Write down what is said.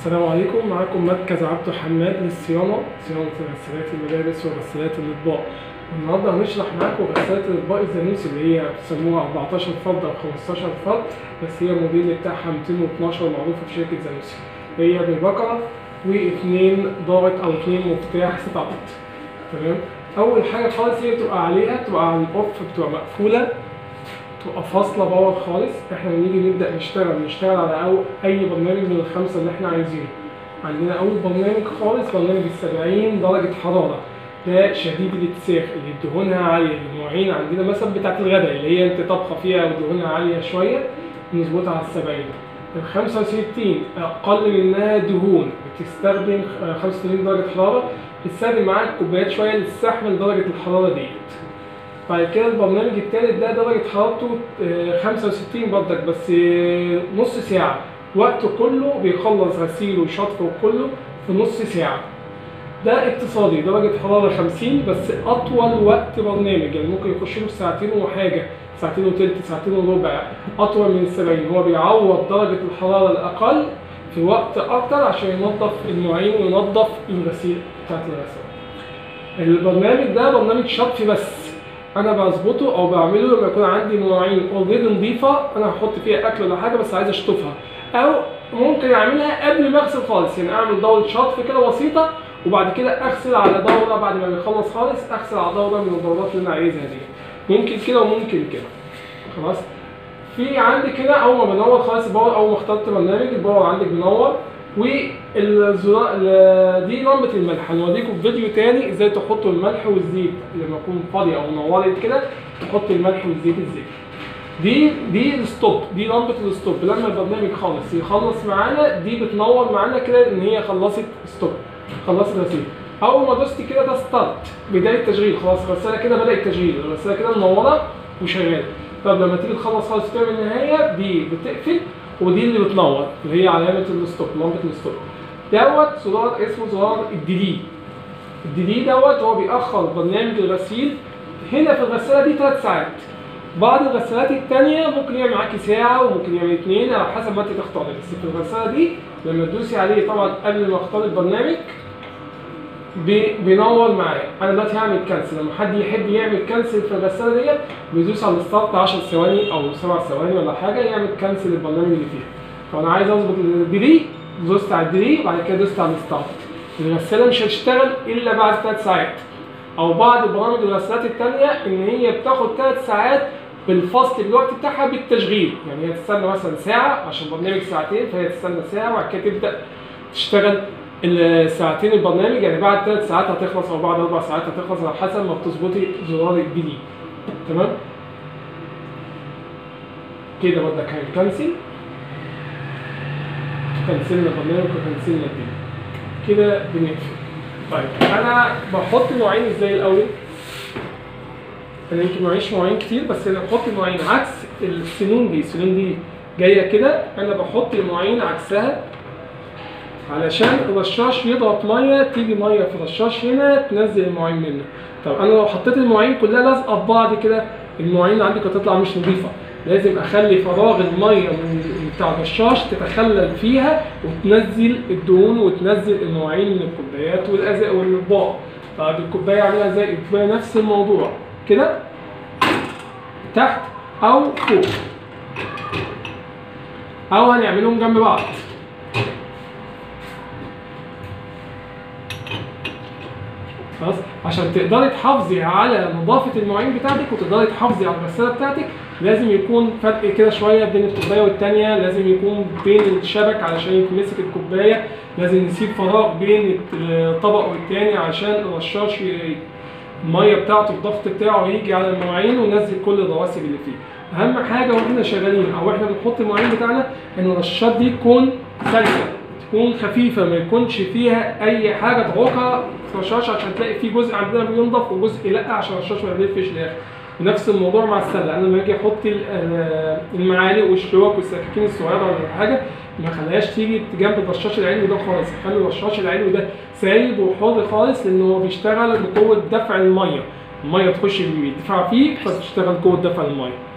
السلام عليكم معاكم مركز عبده حماد للصيانة صيانة غسالات الملابس وغسالات الأطباق النهاردة هنشرح معاكم غسالات الأطباق الزانوسي اللي هي بيسموها 14 فرد أو 15 فرد بس هي الموديل بتاعها 212 معروفة في شركة زانوسي هي ببقرة واثنين ضابط أو اثنين مفتاح ست عدد تمام أول حاجة خالص هي بتبقى عليها بتبقى على الأوف بتبقى مقفولة تبقى فاصلة باور خالص احنا لما نيجي نبدأ نشتغل نشتغل على أو أي برنامج من الخمسة اللي احنا عايزينه عندنا أول برنامج خالص برنامج السبعين درجة حرارة ده شديد الاتساخ اللي دهونها عالية المواعين عندنا مثلا بتاعت الغداء اللي هي انت طابخة فيها ودهونها عالية شوية نظبطها على السبعين ال 65 أقل منها دهون بتستخدم 85 درجة حرارة بتستخدم معاك كوبايات شوية لتستحمل درجة الحرارة ديت بعد كده البرنامج التالت ده درجة حرارته آه، 65 بردك بس آه، نص ساعة وقته كله بيخلص غسيل وشطف وكله في نص ساعة ده اقتصادي درجة حرارة 50 بس أطول وقت برنامج يعني ممكن يخش له في ساعتين وحاجة ساعتين وتلت ساعتين وربع أطول من السبعين هو بيعوض درجة الحرارة الأقل في وقت أكتر عشان ينظف المواعين وينظف الغسيل بتاعت الغسالة البرنامج ده برنامج شطف بس انا بظبطه او بعمله لما يكون عندي مواعين اوريدي نظيفه انا هحط فيها اكل ولا حاجه بس عايز اشطفها او ممكن اعملها قبل ما اغسل خالص يعني اعمل دوره شطف كده بسيطه وبعد كده اغسل على دوره بعد ما بيخلص خالص اغسل على دوره من الدورات اللي انا عايزها دي ممكن كده وممكن كده خلاص في عندي كده اول ما بنور خالص الباور اول ما اخترت برنامج الباور عندك بينور والزرار ال- دي لمبه الملح هنوريكم في فيديو تاني ازاي تحطوا الملح والزيت لما يكون فاضي او نورت كده تحط الملح والزيت ازاي دي دي الستوب دي لمبه الستوب لما البرنامج خالص يخلص معانا دي بتنور معانا كده ان هي خلصت ستوب خلصت غسيل اول ما دوست كده ده ستارت بدايه تشغيل خلاص الغساله كده بدات تشغيل الغساله كده منوره وشغاله طب لما تيجي تخلص خالص تعمل النهايه دي بتقفل ودي اللي بتنور اللي هي علامه الستوب لمبه الستوب دوت زرار اسمه زرار الديلي الديلي دوت هو بيأخر برنامج الغسيل هنا في الغسالة دي ثلاث ساعات بعض الغسالات التانية ممكن يعمل معاكي ساعة وممكن يعمل اتنين على حسب ما انت تختاري بس في الغسالة دي لما تدوسي عليه طبعا قبل ما اختار البرنامج بي- بينور معايا انا دلوقتي هعمل كنسل لما حد يحب يعمل كنسل في الغسالة ديت بيدوس على الستارت 10 ثواني او 7 ثواني ولا حاجة يعمل كنسل البرنامج اللي فيها فانا عايز اظبط الديلي دوست على الديلي وبعد كده دوست على الستارت الغسالة مش هتشتغل الا بعد 3 ساعات او بعض برامج الغسالات التانية ان هي بتاخد 3 ساعات بالفصل الوقت بتاعها بالتشغيل يعني هي تستنى مثلا ساعة عشان برنامج ساعتين فهي تستنى ساعة وبعد كده تبدأ تشتغل الساعتين البرنامج يعني بعد ثلاث ساعات هتخلص او بعد اربع ساعات هتخلص على حسب ما بتظبطي زرار الديلي تمام كده بدك هنكنسل كنسلنا البرنامج وكنسلنا الديلي كده بنقفل طيب انا بحط المواعين ازاي الاول انا يمكن معيش مواعين كتير بس انا بحط المواعين عكس السنون دي السنون دي جايه كده انا بحط المواعين عكسها علشان الرشاش يضغط ميه تيجي ميه في الرشاش هنا تنزل المواعين منه طب انا لو حطيت المواعين كلها لازقه في بعض كده المواعين اللي عندك هتطلع مش نظيفه لازم اخلي فراغ الميه من بتاع الرشاش تتخلل فيها وتنزل الدهون وتنزل المواعين من الكوبايات والازاق والاطباق طب الكوبايه اعملها ازاي الكوبايه نفس الموضوع كده تحت او فوق او هنعملهم جنب بعض خلاص عشان تقدري تحافظي على نظافه المواعين بتاعتك وتقدري تحافظي على الغساله بتاعتك لازم يكون فرق كده شويه بين الكوبايه والتانيه لازم يكون بين الشبك علشان يتمسك الكوبايه لازم نسيب فراغ بين الطبق والتاني عشان الرشاش ي- الميه بتاعته الضغط بتاعه يجي على المواعين وينزل كل الرواسب اللي فيه اهم حاجه واحنا شغالين او احنا بنحط المواعين بتاعنا ان الرشاشات دي تكون سلسه تكون خفيفه ما يكونش فيها اي حاجه تعوقها في الرشاش عشان تلاقي في جزء عندنا بينضف وجزء لا عشان الرشاش ما يلفش الاخر نفس الموضوع مع السله انا لما اجي احط ال- آه، المعالق والشوك والسكاكين الصغيره ولا حاجه ما خليهاش تيجي جنب الرشاش العلوي ده خالص خلي الرشاش العلوي ده سايب وحر خالص لان هو بيشتغل بقوه دفع الميه الميه تخش يدفع فيه فتشتغل قوه دفع الميه